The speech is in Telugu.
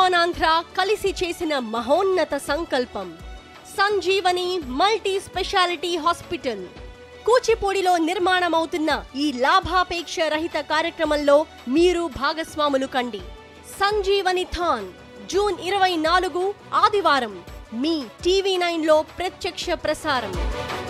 తెలంగాణాంధ్ర కలిసి చేసిన మహోన్నత సంకల్పం సంజీవని మల్టీ స్పెషాలిటీ హాస్పిటల్ కూచిపూడిలో నిర్మాణమవుతున్న ఈ లాభాపేక్ష రహిత కార్యక్రమంలో మీరు భాగస్వాములు కండి సంజీవని థాన్ జూన్ ఇరవై నాలుగు ఆదివారం మీ టీవీ నైన్లో ప్రత్యక్ష ప్రసారం